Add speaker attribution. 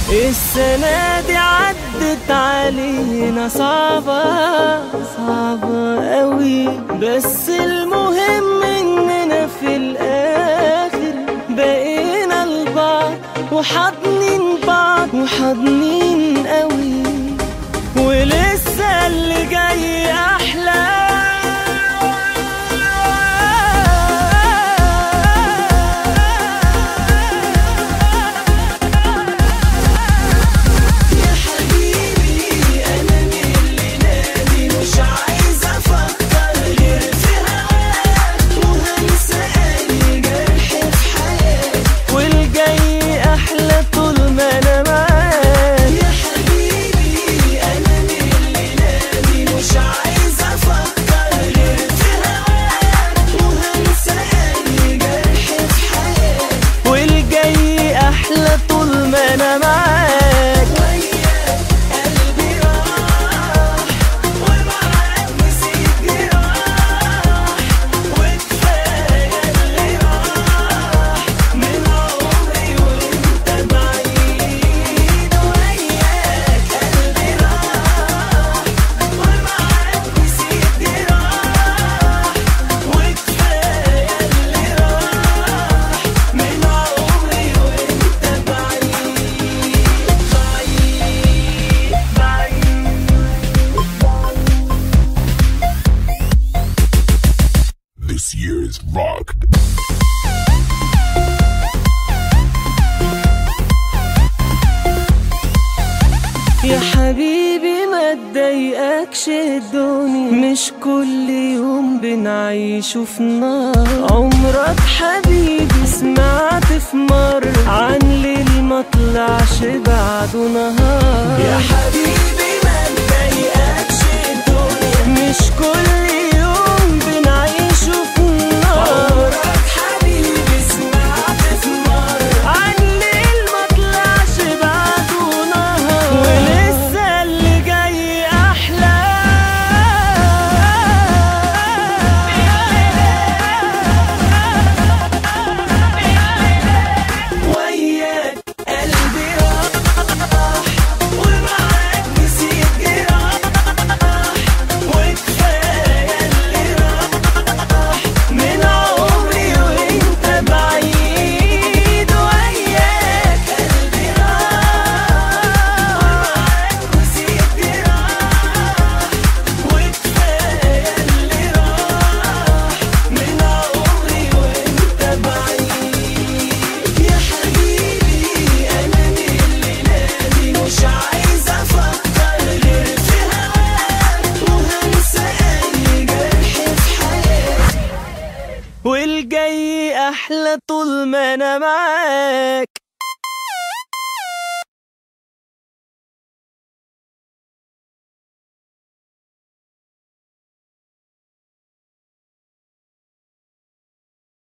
Speaker 1: السنة دي عدت علينا صعبة صعبة قوي بس المهم اننا في الاخر بقينا لبعض وحاضنين بعض وحاضنين قوي ولسه اللي جاي احلى يا حبيبي انا من اللي نادي مش عايز افكر غير في هواك وهنسى اي جرح في حياتي والجاي احلى طول ما انا معاك يا حبيبي انا من اللي نادي مش عايز افكر غير في هواك وهنسى اي جرح في حياتي والجاي احلى طول ما انا معاك وياك قلبي راح ومعاك نسيت جراح وكفايه اللي راح من عمري وانت بعيد وياك قلبي راح ومعاك نسيت جراح وكفايه اللي راح من عمري وانت بعيد بعيد
Speaker 2: This year is rocked.
Speaker 1: يا حبيبي ما تضايقكش الدنيا مش كل يوم بنعيشه في نار عمرك حبيبي سمعت في مرة عن ليل ما طلعش بعده نهار يا حبيبي ما تضايقكش الدنيا مش كل يوم بنعيشه في نار عمرك حبيبي سمعت في مرة عن ليل ما طلعش بعده نهار ولسه اللي جاي احلى وياك قلبي راح ومعاك نسيت جراح وكفايه اللي راح من عمري وانت بعيد وياك قلبي راح ومعاك نسيت جراح وكفايه اللي راح من عمري وانت بعيد يا حبيبي انا من اللي نادي مش عايز افكر غير في هواك وهنسى اي جرح في حياتي والجاي احلى طول ما انا معاك